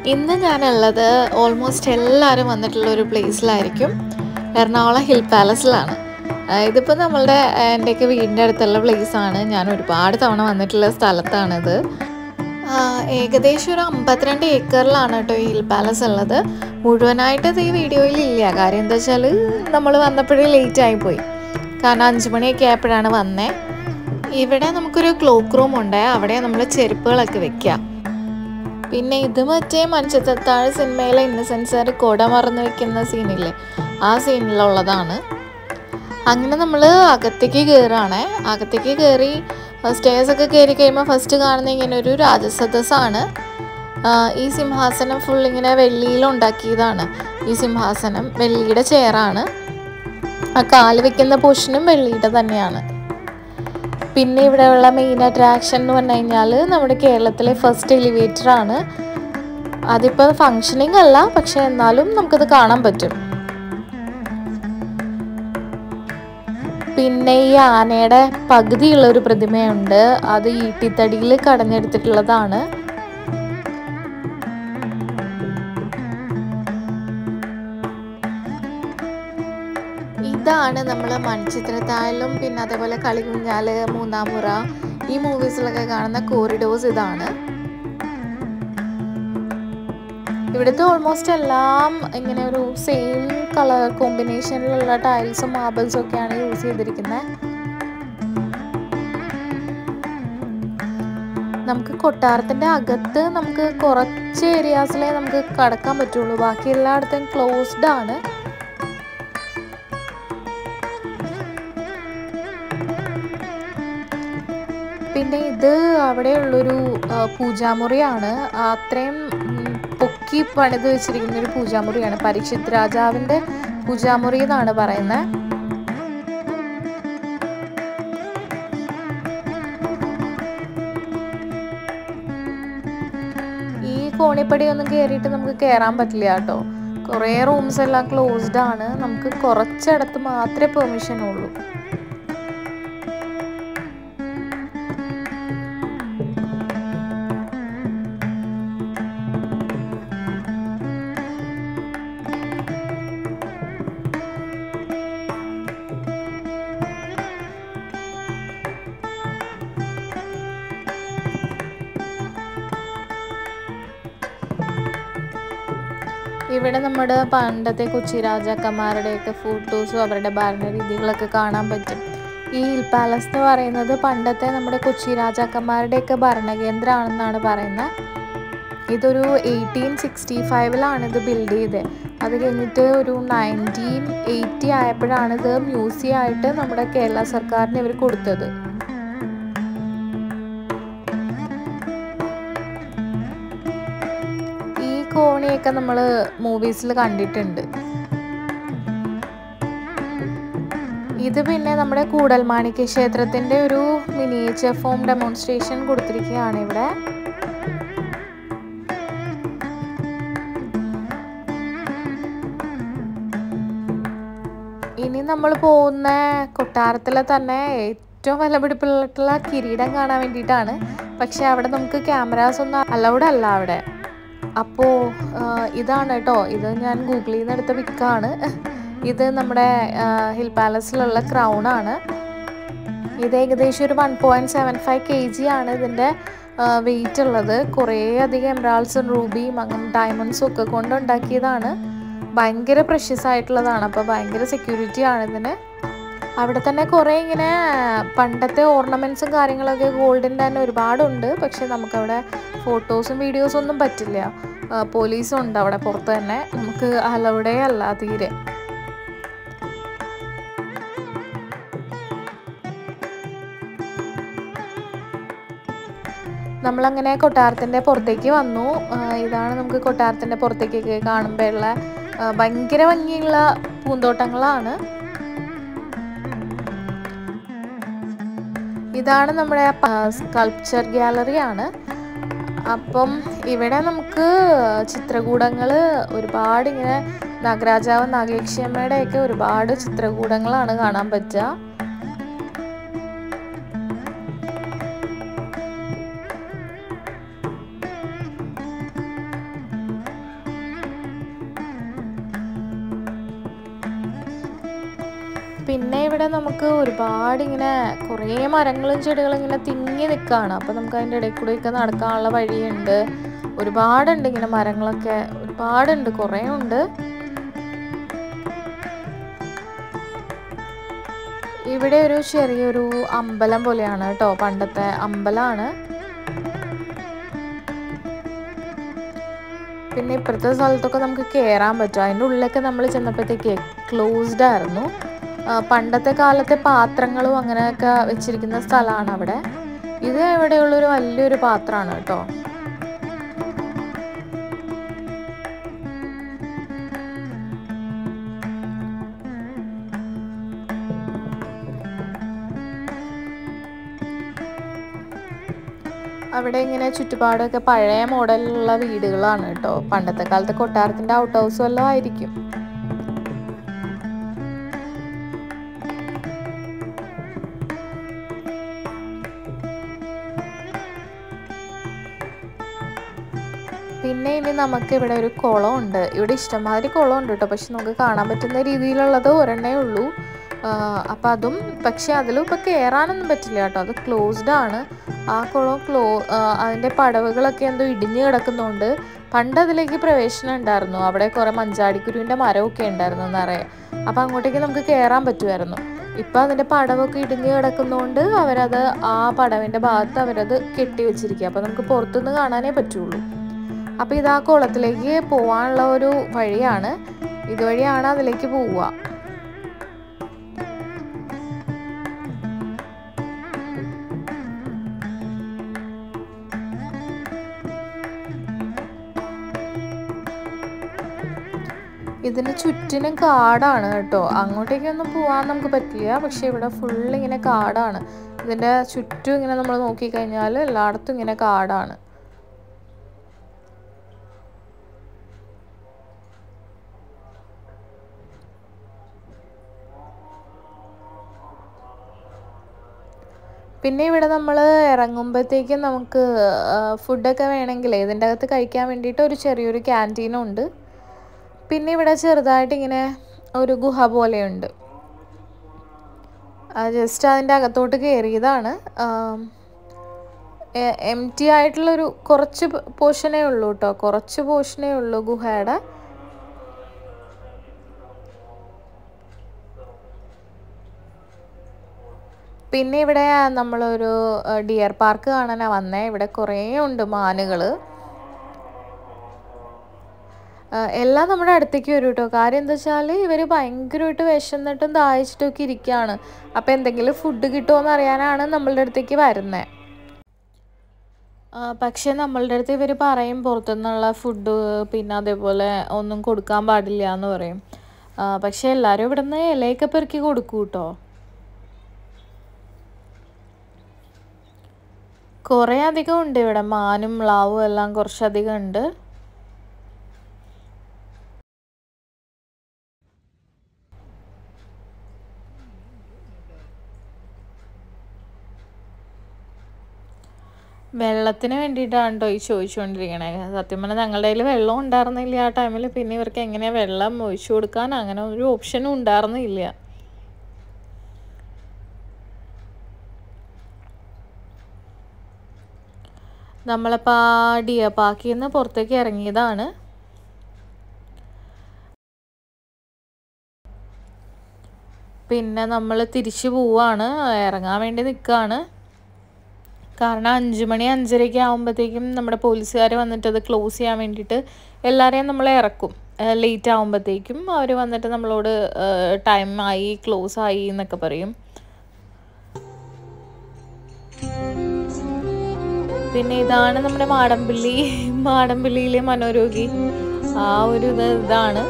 ഇന്ന് ഞാനുള്ളത് ഓൾമോസ്റ്റ് എല്ലാവരും വന്നിട്ടുള്ള ഒരു പ്ലേസിലായിരിക്കും എറണാകുളം ഹിൽ പാലസിലാണ് ഇതിപ്പോൾ നമ്മളുടെ ആ, എൻ്റെയൊക്കെ വീടിൻ്റെ അടുത്തുള്ള പ്ലേസാണ് ഞാൻ ഒരുപാട് തവണ വന്നിട്ടുള്ള സ്ഥലത്താണിത് ആ, ഏകദേശം ഒരു അമ്പത്തിരണ്ട് ഏക്കറിലാണ് കേട്ടോ ഈ ഹിൽ പാലസ് ഉള്ളത് മുഴുവനായിട്ട് ഇത് ഈ വീഡിയോയിൽ ഇല്ല കാര്യം എന്താ വെച്ചാൽ നമ്മൾ വന്നപ്പോഴേ ലേറ്റ് ആയിപ്പോയി കാരണം അഞ്ച് മണിയൊക്കെ ആയപ്പോഴാണ് വന്നേ ഇവിടെ നമുക്കൊരു ക്ലോക്ക് റൂം ഉണ്ട് അവിടെ നമ്മൾ ചെരുപ്പുകളൊക്കെ വെക്കാം പിന്നെ ഇത് മറ്റേ മനുഷ്യത്താഴ് സിനിമയിലെ ഇന്നസെൻസാർ കൊട മറന്നു വെക്കുന്ന സീനില്ലേ ആ സീനിലുള്ളതാണ് അങ്ങനെ നമ്മൾ അകത്തേക്ക് കയറുകയാണേ അകത്തേക്ക് കയറി സ്റ്റേഴ്സ് ഒക്കെ കയറി കഴിയുമ്പോൾ ഫസ്റ്റ് കാണുന്ന ഇങ്ങനെ ഒരു രാജസദസ്സാണ് ആ, ഈ സിംഹാസനം ഫുൾ ഇങ്ങനെ വെള്ളിയിൽ ഉണ്ടാക്കിയതാണ് ഈ സിംഹാസനം വെള്ളിയുടെ ചെയറാണ് ആ കാല് വെക്കുന്ന പൊഷനും വെള്ളിയുടെ തന്നെയാണ് പിന്നെ ഇവിടെയുള്ള മെയിൻ അട്രാക്ഷൻ എന്ന് പറഞ്ഞു കഴിഞ്ഞാൽ നമ്മുടെ കേരളത്തിലെ ഫസ്റ്റ് എലിവേറ്റർ ആണ് അതിപ്പോൾ ഫങ്ഷനിങ് അല്ല പക്ഷെ എന്നാലും നമുക്കത് കാണാൻ പറ്റും പിന്നെ ഈ ആനയുടെ പകുതിയുള്ള ഒരു പ്രതിമയുണ്ട് അത് ഈട്ടിത്തടിയിൽ കടഞ്ഞെടുത്തിട്ടുള്ളതാണ് ഇതാണ് നമ്മൾ മൺചിത്രത്താഴിലും പിന്നെ അതേപോലെ കളികുഞ്ഞാല് മൂന്നാം മുറ ഈ മൂവീസിലൊക്കെ കാണുന്ന കോറിഡോർസ് ഇതാണ് ഇവിടുത്തെ ഓൾമോസ്റ്റ് എല്ലാം ഇങ്ങനെ ഒരു സെയിം കളർ കോമ്പിനേഷനിലുള്ള ടൈൽസും മാർബിൾസും ഒക്കെയാണ് യൂസ് ചെയ്തിരിക്കുന്നത് നമുക്ക് കൊട്ടാരത്തിന്റെ അകത്ത് നമുക്ക് കുറച്ച് ഏരിയാസിലേ നമുക്ക് കടക്കാൻ പറ്റുള്ളൂ ബാക്കി എല്ലായിടത്തും ക്ലോസ്ഡ് ആണ് പിന്നെ ഇത് അവിടെയുള്ളൊരു ആ, പൂജാമുറിയാണ് അത്രയും ഉം, പൊക്കി പണിത് വെച്ചിരിക്കുന്ന ഒരു പൂജാമുറിയാണ് പരീക്ഷിത് രാജാവിൻ്റെ പൂജാമുറി എന്നാണ് പറയുന്നത് ഈ കോണിപ്പടി ഒന്നും കയറിയിട്ട് നമുക്ക് കയറാൻ പറ്റില്ല കേട്ടോ കുറേ റൂംസ് എല്ലാം ക്ലോസ്ഡ് ആണ് നമുക്ക് കുറച്ചിടത്ത് മാത്രമേ പെർമിഷൻ ഉള്ളൂ ഇവിടെ നമ്മുടെ പണ്ടത്തെ കൊച്ചി രാജാക്കന്മാരുടെയൊക്കെ ഫോട്ടോസും അവരുടെ ഭരണരീതികളൊക്കെ കാണാൻ പറ്റും ഈ ഹിൽ പാലസ് എന്ന് പറയുന്നത് പണ്ടത്തെ നമ്മുടെ കൊച്ചി രാജാക്കന്മാരുടെയൊക്കെ ഭരണകേന്ദ്രമാണെന്നാണ് പറയുന്നത് ഇതൊരു എയ്റ്റീൻ സിക്സ്റ്റി ഫൈവിലാണ് ഇത് ബിൽഡ് ചെയ്തത് അത് കഴിഞ്ഞിട്ട് ഒരു നയൻറ്റീൻ എയ്റ്റി ആയപ്പോഴാണ് ഇത് മ്യൂസിയം ആയിട്ട് നമ്മുടെ കേരള സർക്കാരിന് ഇവർ കൊടുത്തത് ഈ കോണിയൊക്കെ നമ്മൾ മൂവീസിൽ കണ്ടിട്ടുണ്ട് ഇത് പിന്നെ നമ്മുടെ കൂടൽമാണിക്യ ക്ഷേത്രത്തിന്റെ ഒരു മിനിയേച്ചർ ഫോം ഡെമോൺസ്ട്രേഷൻ കൊടുത്തിരിക്കുകയാണ് ഇവിടെ ഇനി നമ്മൾ പോകുന്ന കൊട്ടാരത്തിലെ തന്നെ ഏറ്റവും വിലപിടിപ്പുള്ള കിരീടം കാണാൻ വേണ്ടിയിട്ടാണ് പക്ഷെ അവിടെ നമുക്ക് ക്യാമറാസ് ഒന്നും അലൗഡ് അല്ല അവിടെ അപ്പോൾ ഇതാണ് കേട്ടോ ഇത് ഞാൻ ഗൂഗിളിൽ നിന്ന് എടുത്ത പിക്കാണ് ഇത് നമ്മുടെ ആ, ഹിൽ പാലസിലുള്ള ക്രൗൺ ആണ് ഇത് ഏകദേശം ഒരു one point seven five K G ആണ് ഇതിൻ്റെ വെയിറ്റ് ഉള്ളത് കുറേ അധികം എംബ്രാൾസും റൂബിയും അങ്ങനെ ഡയമണ്ട്സും ഒക്കെ കൊണ്ട് ഉണ്ടാക്കിയതാണ് ഭയങ്കര പ്രഷ്യസ് ആയിട്ടുള്ളതാണ് അപ്പോൾ ഭയങ്കര സെക്യൂരിറ്റി ആണ് ഇതിന് അവിടെ തന്നെ കുറേ ഇങ്ങനെ പണ്ടത്തെ ഓർണമെൻറ്റ്സും കാര്യങ്ങളൊക്കെ ഗോൾഡിൻ്റെ തന്നെ ഒരുപാടുണ്ട് പക്ഷെ നമുക്കവിടെ ഫോട്ടോസും വീഡിയോസും ഒന്നും പറ്റില്ല ആ, പോലീസും ഉണ്ട് അവിടെ പുറത്ത് തന്നെ നമുക്ക് അലൗഡേ അല്ല തീരെ നമ്മളങ്ങനെ കൊട്ടാരത്തിൻ്റെ പുറത്തേക്ക് വന്നു ആ, ഇതാണ് നമുക്ക് കൊട്ടാരത്തിൻ്റെ പുറത്തേക്കൊക്കെ കാണുമ്പോഴുള്ള ആ, ഭയങ്കര ഭംഗിയുള്ള പൂന്തോട്ടങ്ങളാണ് ഇതാണ് നമ്മുടെ സ്കൾപ്ചർ ഗാലറി ആണ് അപ്പം ഇവിടെ നമുക്ക് ചിത്രകൂടങ്ങൾ ഒരുപാട് ഇങ്ങനെ നാഗരാജാവ് നാഗലക്ഷ്മിയമ്മയുടെ ഒക്കെ ഒരുപാട് ചിത്രകൂടങ്ങളാണ് കാണാൻ പറ്റുക പിന്നെ ഇവിടെ നമുക്ക് ഒരുപാട് ഇങ്ങനെ കുറേ മരങ്ങളും ചെടികളും ഇങ്ങനെ തിങ്ങി നിൽക്കുകയാണ് അപ്പോൾ നമുക്ക് അതിൻ്റെ ഇടയിൽ കൂടെയൊക്കെ നടക്കാനുള്ള വഴിയുണ്ട് ഒരുപാടുണ്ട് ഇങ്ങനെ മരങ്ങളൊക്കെ ഒരുപാടുണ്ട് കുറേ ഉണ്ട് ഇവിടെ ഒരു ചെറിയൊരു അമ്പലം പോലെയാണ് കേട്ടോ പണ്ടത്തെ അമ്പലമാണ് പിന്നെ ഇപ്പുറത്തെ സ്ഥലത്തൊക്കെ നമുക്ക് കയറാൻ പറ്റും അതിൻ്റെ ഉള്ളിലൊക്കെ നമ്മൾ ചെന്നപ്പോഴത്തേക്ക് ക്ലോസ്ഡ് ആയിരുന്നു ആ, പണ്ടത്തെ കാലത്തെ പാത്രങ്ങളും അങ്ങനെയൊക്കെ വെച്ചിരിക്കുന്ന സ്ഥലമാണ് അവിടെ ഇത് ഇവിടെയുള്ളൊരു വലിയൊരു പാത്രമാണ് കേട്ടോ അവിടെ ഇങ്ങനെ ചുറ്റുപാടൊക്കെ പഴയ മോഡലിലുള്ള വീടുകളാണ് കേട്ടോ പണ്ടത്തെ കാലത്തെ കൊട്ടാരത്തിന്റെ ഔട്ട് ഹൗസ് വല്ലതും ആയിരിക്കും പിന്നെ ഇനി നമുക്ക് ഇവിടെ ഒരു കുളം ഉണ്ട് ഇവിടെ ഇഷ്ടംമാതിരി കുളം ഉണ്ട് കേട്ടോ പക്ഷെ നമുക്ക് കാണാൻ പറ്റുന്ന രീതിയിലുള്ളത് ഒരെണ്ണേ ഉള്ളൂ അപ്പം അതും പക്ഷെ അതിലും ഇപ്പം കയറാനൊന്നും പറ്റില്ല കേട്ടോ അത് ക്ലോസ്ഡ് ആണ് ആ കുളം ക്ലോ ആ, അതിൻ്റെ പടവുകളൊക്കെ എന്തോ ഇടിഞ്ഞു കിടക്കുന്നതുകൊണ്ട് പണ്ട് അതിലേക്ക് പ്രവേശനം ഉണ്ടായിരുന്നു അവിടെ കുറേ മഞ്ചാടിക്കുരുവിൻ്റെ മരമൊക്കെ ഉണ്ടായിരുന്നു നിറയെ അപ്പം അങ്ങോട്ടേക്ക് നമുക്ക് കയറാൻ പറ്റുമായിരുന്നു ഇപ്പം അതിൻ്റെ പടവൊക്കെ ഇടിഞ്ഞു കിടക്കുന്നതുകൊണ്ട് അവരത് ആ പടവിൻ്റെ ഭാഗത്ത് അവരത് കെട്ടി വെച്ചിരിക്കുക അപ്പം നമുക്ക് പുറത്തുനിന്ന് കാണാനേ പറ്റുള്ളൂ അപ്പോൾ ഇത് ആ കുളത്തിലേക്ക് പോകാനുള്ള ഒരു വഴിയാണ് ഇതുവഴിയാണ് അതിലേക്ക് പോവുക ഇതിന് ചുറ്റിനും കാടാണ് കേട്ടോ അങ്ങോട്ടേക്കൊന്നും പോകാൻ നമുക്ക് പറ്റില്ല പക്ഷെ ഇവിടെ ഫുൾ ഇങ്ങനെ കാടാണ് ഇതിൻ്റെ ചുറ്റും ഇങ്ങനെ നമ്മൾ നോക്കിക്കഴിഞ്ഞാൽ എല്ലായിടത്തും ഇങ്ങനെ കാടാണ് പിന്നെ ഇവിടെ നമ്മൾ ഇറങ്ങുമ്പോഴത്തേക്കും നമുക്ക് ഫുഡൊക്കെ വേണമെങ്കിൽ ഇതിൻ്റെ അകത്ത് കഴിക്കാൻ വേണ്ടിയിട്ട് ഒരു ചെറിയൊരു ക്യാൻറ്റീനും ഉണ്ട് പിന്നെ ഇവിടെ ചെറുതായിട്ട് ഇങ്ങനെ ഒരു ഗുഹ പോലെയുണ്ട് ജസ്റ്റ് അതിൻ്റെ അകത്തോട്ട് കയറിയതാണ് എം ടി ആയിട്ടുള്ളൊരു കുറച്ച് പോർഷനേ ഉള്ളൂ കേട്ടോ കുറച്ച് പോർഷനേ ഉള്ളൂ ഗുഹയുടെ പിന്നെ ഇവിടെ നമ്മളൊരു ഡിയർ പാർക്ക് കാണാനാണ് വന്നേ ഇവിടെ കുറേ ഉണ്ട് മാനുകൾ എല്ലാം നമ്മുടെ അടുത്തേക്ക് വരും കേട്ടോ കാര്യം എന്താ വെച്ചാൽ ഇവർ ഭയങ്കരമായിട്ട് വിശന്നിട്ടും ദാഹിച്ചിട്ടും ഒക്കെ ഇരിക്കുകയാണ് അപ്പോൾ എന്തെങ്കിലും ഫുഡ് കിട്ടുമോ എന്ന് അറിയാനാണ് നമ്മളുടെ അടുത്തേക്ക് വരുന്നത് പക്ഷേ നമ്മളുടെ അടുത്ത് ഇവർ പറയും പുറത്തുനിന്നുള്ള ഫുഡ് പിന്നെ അതേപോലെ ഒന്നും കൊടുക്കാൻ പാടില്ല എന്ന് പറയും ആ, പക്ഷേ എല്ലാവരും ഇവിടെ നിന്ന് ഇലയൊക്കെ പെറുക്കി കൊടുക്കും കേട്ടോ കുറേ അധികം ഉണ്ട് ഇവിടെ മാനും മ്ലാവും എല്ലാം കുറച്ചധികം ഉണ്ട് വെള്ളത്തിന് വേണ്ടിയിട്ടാണ് കേട്ടോ ഈ ചോദിച്ചുകൊണ്ടിരിക്കണേ സത്യം പറഞ്ഞാൽ ഞങ്ങളുടെ കയ്യിൽ വെള്ളം ഉണ്ടായിരുന്നില്ല ആ ടൈമിൽ പിന്നെ ഇവർക്ക് എങ്ങനെയാണ് വെള്ളം ഒഴിച്ചു കൊടുക്കാൻ അങ്ങനെ ഒരു ഓപ്ഷനും ഉണ്ടായിരുന്നില്ല നമ്മളപ്പോൾ ആ ഡിയർ പാർക്കിൽ നിന്ന് പുറത്തേക്ക് ഇറങ്ങിയതാണ് പിന്നെ നമ്മൾ തിരിച്ചു പോവാണ് ഇറങ്ങാൻ വേണ്ടി നിൽക്കുകയാണ് കാരണം അഞ്ച് മണി അഞ്ചരയ്ക്ക് ആകുമ്പോഴത്തേക്കും നമ്മുടെ പോലീസുകാർ വന്നിട്ട് അത് ക്ലോസ് ചെയ്യാൻ വേണ്ടിയിട്ട് എല്ലാവരെയും നമ്മളെ ഇറക്കും ലേറ്റ് ആകുമ്പോഴത്തേക്കും അവർ വന്നിട്ട് നമ്മളോട് ടൈം ആയി ക്ലോസ് ആയി എന്നൊക്കെ പറയും പിന്നെ ഇതാണ് നമ്മുടെ മാടമ്പിള്ളി മാടമ്പിള്ളിയിലെ മനോരോഗി ആ ഒരു ഇത് ഇതാണ്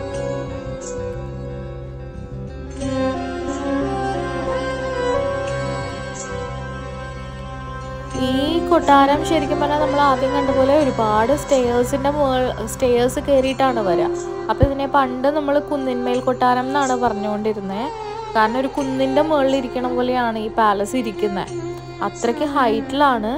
ഈ കൊട്ടാരം ശരിക്കും പറഞ്ഞാൽ നമ്മൾ ആദ്യം കണ്ട പോലെ ഒരുപാട് സ്റ്റെയേഴ്സിൻ്റെ മുകൾ സ്റ്റെയേഴ്സ് കയറിയിട്ടാണ് വരിക അപ്പോൾ ഇതിനെ പണ്ട് നമ്മൾ കുന്നിന്മേൽ കൊട്ടാരം എന്നാണ് പറഞ്ഞുകൊണ്ടിരുന്നത് കാരണം ഒരു കുന്നിൻ്റെ മുകളിൽ ഇരിക്കണ പോലെയാണ് ഈ പാലസ് ഇരിക്കുന്നത് അത്രയ്ക്ക് ഹൈറ്റിലാണ്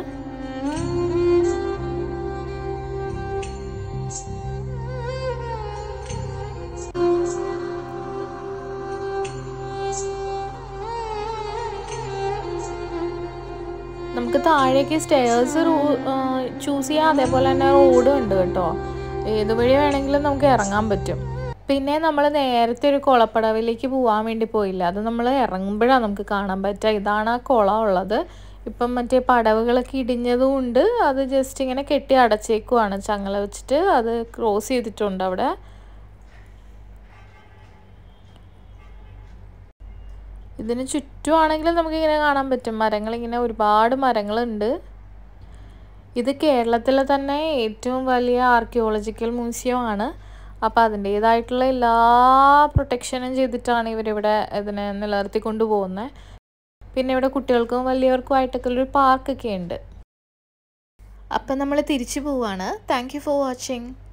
നമുക്ക് താഴേക്ക് സ്റ്റെയർസ് ചൂസ് ചെയ്യാം അതേപോലെ തന്നെ റോഡും ഉണ്ട് കേട്ടോ ഏത് വഴി വേണമെങ്കിലും നമുക്ക് ഇറങ്ങാൻ പറ്റും പിന്നെ നമ്മൾ നേരത്തെ ഒരു കുളപ്പടവിലേക്ക് പോകാൻ വേണ്ടി പോയില്ല അത് നമ്മൾ ഇറങ്ങുമ്പോഴാണ് നമുക്ക് കാണാൻ പറ്റുക ഇതാണ് ആ കുളം ഉള്ളത് ഇപ്പം മറ്റേ പടവുകളൊക്കെ ഇടിഞ്ഞതും ഉണ്ട് അത് ജസ്റ്റ് ഇങ്ങനെ കെട്ടി അടച്ചേക്കുവാണ് ചങ്ങല വെച്ചിട്ട് അത് ക്രോസ് ചെയ്തിട്ടുണ്ട് അവിടെ ഇതിന് ചുറ്റുമാണെങ്കിലും നമുക്കിങ്ങനെ കാണാൻ പറ്റും മരങ്ങളിങ്ങനെ ഒരുപാട് മരങ്ങളുണ്ട് ഇത് കേരളത്തിലെ തന്നെ ഏറ്റവും വലിയ ആർക്കിയോളജിക്കൽ മ്യൂസിയം ആണ് അപ്പോൾ അതിൻ്റേതായിട്ടുള്ള എല്ലാ പ്രൊട്ടക്ഷനും ചെയ്തിട്ടാണ് ഇവരിവിടെ ഇതിനെ നിലനിർത്തി കൊണ്ടുപോകുന്നത് പിന്നെ ഇവിടെ കുട്ടികൾക്കും വലിയവർക്കും ആയിട്ടൊക്കെ ഒരു പാർക്കൊക്കെ ഉണ്ട് അപ്പം നമ്മൾ തിരിച്ചു പോവാണ് താങ്ക് യു ഫോർ വാച്ചിങ്